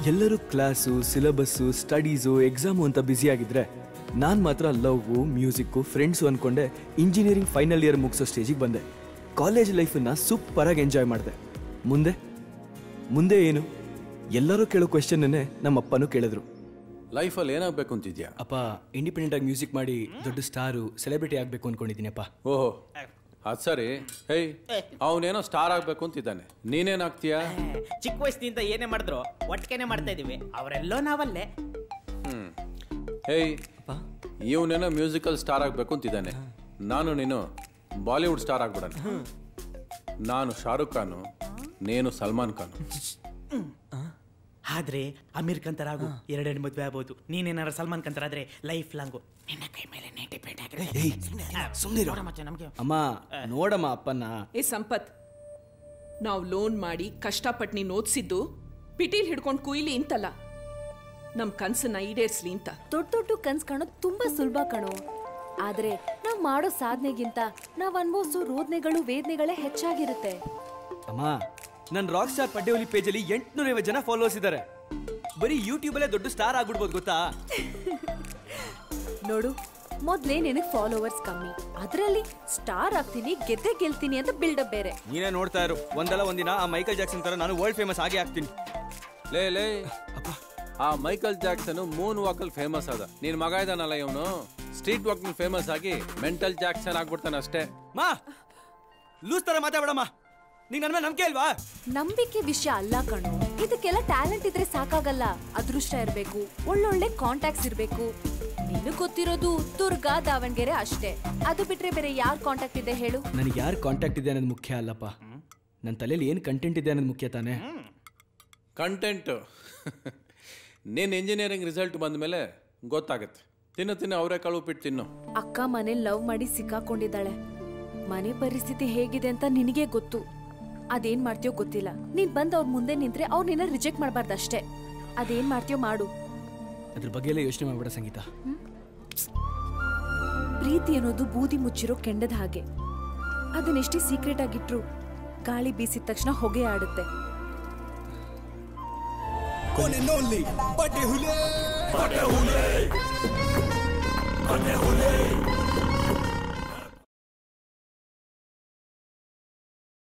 ಎಲ್ಲರೂ class syllabus studies exam ಅಂತ ಬ್ಯುಸಿಯಾಗಿದ್ರೆ ನಾನು ಮಾತ್ರ ಲವ್ವು ಮ್ಯೂಸಿಕ್ಕು ಫ್ರೆಂಡ್ಸು ಅನ್ಕೊಂಡೆ ಇಂಜಿನಿಯರಿಂಗ್ ಫೈನಲ್ ಇಯರ್ ಮುಗಿಸೋ ಸ್ಟೇಜಿಗೆ ಬಂದೆ ಕಾಲೇಜ್ ಲೈಫನ್ನ ಸೂಪರಾಗಿ ಎಂಜಾಯ್ ಮಾಡಿದೆ ಮುಂದೆ ಮುಂದೆ ಏನು ಎಲ್ಲರೂ ಕೇಳೋ ಕ್ವೆಶನ್ನೇ ನಮ್ಮ ಅಪ್ಪನೂ ಕೇಳಿದ್ರು ಲೈಫಲ್ಲಿ ಏನಾಗಬೇಕು ಅಂತಿದ್ಯಾ ಅಪ್ಪ ಇಂಡಿಪೆಂಡೆಂಟ್ ಆಗಿ ಮ್ಯೂಸಿಕ್ ಮಾಡಿ ದೊಡ್ಡ ಸ್ಟಾರು ಸೆಲೆಬ್ರಿಟಿ ಆಗಬೇಕು ಅನ್ಕೊಂಡಿದ್ದೀನಪ್ಪ ಓಹೋ ಅದು ಸರಿ ಹೇಯ್ ಅವನೇನೋ ಸ್ಟಾರ್ ಆಗಬೇಕು ಅಂತಿದ್ದಾನೆ ನೀನೇನಾಗ್ತೀಯಾ ಚಿಕ್ಕ ವಯಸ್ಸಿನಿಂದ ಏನೇ ಮಾಡಿದ್ರು ಒಟ್ಟಿಗೆನೆ ಮಾಡ್ತಾ ಇದೀವಿ ಅವರೆಲ್ಲೋ ನಾವಲ್ಲೇ ಹ್ಮ್ ಹೇಯ್ ಇವನೇನೋ ಮ್ಯೂಸಿಕಲ್ ಸ್ಟಾರ್ ಆಗಬೇಕು ಅಂತಿದ್ದಾನೆ ನಾನು ನೀನು ಬಾಲಿವುಡ್ ಸ್ಟಾರ್ ಆಗ್ಬಿಡೋಣ ನಾನು ಶಾರುಖ್ ಖಾನು ನೀನು ಸಲ್ಮಾನ್ ಖಾನ್ ಆದ್ರೆ ಅಮೀರ್ ಖಾನ್ ತರ ಆಗು ಎರಡೆರಡು ಮದ್ವೆ ಆಗ್ಬೋದು ನೀನೇನಾರ ಸಲ್ಮಾನ್ ಖಾನ್ ತರ ಆದ್ರೆ ಲೈಫ್ ಲಾಂಗು ನಿನ್ನ ಕೈ ಮೇಲೆ ಡಿಪೆಂಡ್ ಆಗಿರುತ್ತೆ ನಮಗೆ ಅಮ್ಮ ನೋಡಮ್ಮ ಅಪ್ಪನ್ನ ಏ ಸಂಪತ್ ನಾವು ಲೋನ್ ಮಾಡಿ ಕಷ್ಟಪಟ್ಟು ನೀನು ಓದಿಸಿದ್ದು ಪಿಟೀಲ್ ಹಿಡ್ಕೊಂಡು ಕುಯ್ಲಿ ಅಂತಲ್ಲ ನಮ್ಮ ಕನ್ಸನ್ನ ಈಡೇರಿಸ್ಲಿ ಅಂತ ದೊಡ್ಡ ದೊಡ್ಡ ಕನ್ಸ್ ಕಾಣೋದು ತುಂಬಾ ಸುಲಭ ಕಣೋ ಆದ್ರೆ ನಾವ್ ಮಾಡೋ ಸಾಧನೆಗಿಂತ ನಾವ್ ಅನ್ಭವಿಸೋ ರೋದನೆಗಳು ವೇದನೆಗಳೇ ಹೆಚ್ಚಾಗಿರುತ್ತೆ ಅಮ್ಮ ನನ್ನ ರಾಕ್ ಸ್ಟಾರ್ ಪಡ್ಡೆಹುಲಿ ಪೇಜಲ್ಲಿ ಎಂಟುನೂರೈವತ್ತು ಜನ ಫಾಲೋವರ್ಸ್ ಇದ್ದಾರೆ ಬರೀ ಯೂಟ್ಯೂಬಲ್ಲೇ ದೊಡ್ಡ ಸ್ಟಾರ್ ಆಗ್ಬಿಡ್ಬೋದು ಗೊತ್ತಾ ನೋಡು ಮೊದ್ಲೇ ನಿನಗ್ ಫಾಲೋವರ್ಸ್ ಕಮ್ಮಿ ಅದ್ರಲ್ಲಿ ಸ್ಟಾರ್ ಆಗ್ತೀನಿ ಗೆದ್ದೆ ಗೆಲ್ತೀನಿ ಅಂತ ಬಿಲ್ಡಪ್ ಬೇರೆ ನೀನೇ ನೋಡ್ತಾ ಇರು ಒಂದಲ್ಲ ಒಂದಿನ ಆ ಮೈಕಲ್ ಜಾಕ್ಸನ್ ತರ ನಾನು ವರ್ಲ್ಡ್ ಫೇಮಸ್ ಆಗಿ ಆಗ್ತೀನಿ ಲೇ ಲೇ ಆ ಮೈಕಲ್ ಜಾಕ್ಸನ್ ಮೂನ್ ವಾಕಲ್ ಫೇಮಸ್ ಅದ ನಿನ್ ಮಗ ಇದಾನಲ್ಲ ಇವನು ಸ್ಟ್ರೀಟ್ ವಾಕ್ ಫೇಮಸ್ ಆಗಿ ಮೆಂಟಲ್ ಜಾಕ್ಸನ್ ಆಗ್ಬಿಡ್ತಾನೆ ಅಷ್ಟೇ ಮಾ ಲೂಸ್ ತರ ಮಾತಾಡಮ್ಮ ನಿಂಗೆ ನನ್ನ ಮೇಲೆ ನಂಬಿಕೆ ಇಲ್ವಾ ನಂಬಿಕೆ ವಿಷಯ ಅಲ್ಲ ಕಣೋ ಇದಕ್ಕೆಲ್ಲ ಟ್ಯಾಲೆಂಟ್ ಇದ್ರೆ ಸಾಕಾಗಲ್ಲ ಅದೃಷ್ಟ ಇರ್ಬೇಕು ಒಳ್ಳೊಳ್ಳೆ ಕಾಂಟ್ಯಾಕ್ಟ್ಸ್ ಇರ್ಬೇಕು ನಿನಗ್ ಗೊತ್ತಿರೋದು ದುರ್ಗಾ ದಾವಣಗೆರೆ ಅಷ್ಟೇ ಅದು ಬಿಟ್ರೆ ಬೇರೆ ಯಾರ್ ಕಾಂಟ್ಯಾಕ್ಟ್ ಇದೆ ಹೇಳು ನನಗೆ ಯಾರು ಕಾಂಟ್ಯಾಕ್ಟ್ ಇದೆ ಅನ್ನೋದು ಮುಖ್ಯ ಅಲ್ಲಪ್ಪ ನನ್ನ ತಲೆಯಲ್ಲಿ ಏನು ಕಂಟೆಂಟ್ ಇದೆ ಅನ್ನೋದು ಮುಖ್ಯ ತಾನೇ ಕಂಟೆಂಟ್ ನೀನ್ ಇಂಜಿನಿಯರಿಂಗ್ ರಿಸಲ್ಟ್ ಬಂದ್ಮೇಲೆ ಗೊತ್ತಾಗತ್ತೆ ತಿನ್ನು ತಿನ್ನು ಅವರೇ ಕಾಳು ಉಪ್ಪಿಟ್ಟು ತಿನ್ನು ಅಕ್ಕ ಮನೆ ಲವ್ ಮಾಡಿ ಸಿಕ್ಕಾಕೊಂಡಿದ್ದಾಳೆ ಮನೆ ಪರಿಸ್ಥಿತಿ ಹೇಗಿದೆ ಅಂತ ನಿನಗೆ ಗೊತ್ತು ಅದೇನ್ ಮಾಡ್ತೀಯೋ ಗೊತ್ತಿಲ್ಲ ನೀನ್ ಬಂದ್ ಅವ್ರ ಮುಂದೆ ನಿಂತ್ರೆ ಅವ್ರು ನಿನ್ನ ರಿಜೆಕ್ಟ್ ಮಾಡ್ಬಾರ್ದಷ್ಟೇ ಅದೇನ್ ಮಾಡ್ತೀಯೋ ಮಾಡು ಅದ್ರ ಬಗ್ಗೆ ಎಲ್ಲ ಯೋಚನೆ ಮಾಡ್ಬೇಡ ಸಂಗೀತ ಪ್ರೀತಿ ಅನ್ನೋದು ಬೂದಿ ಮುಚ್ಚಿರೋ ಕೆಂಡದ ಹಾಗೆ ಅದನ್ನೆಷ್ಟೇ ಸೀಕ್ರೆಟ್ ಆಗಿಟ್ರು ಗಾಳಿ ಬೀಸಿದ ತಕ್ಷಣ ಹೊಗೆ ಆಡುತ್ತೆ ಬಟ್ಟೆ ಹುಲೆ ಬಟ್ಟೆ ಹುಲೆ ಬಟ್ಟೆ ಹುಲೆ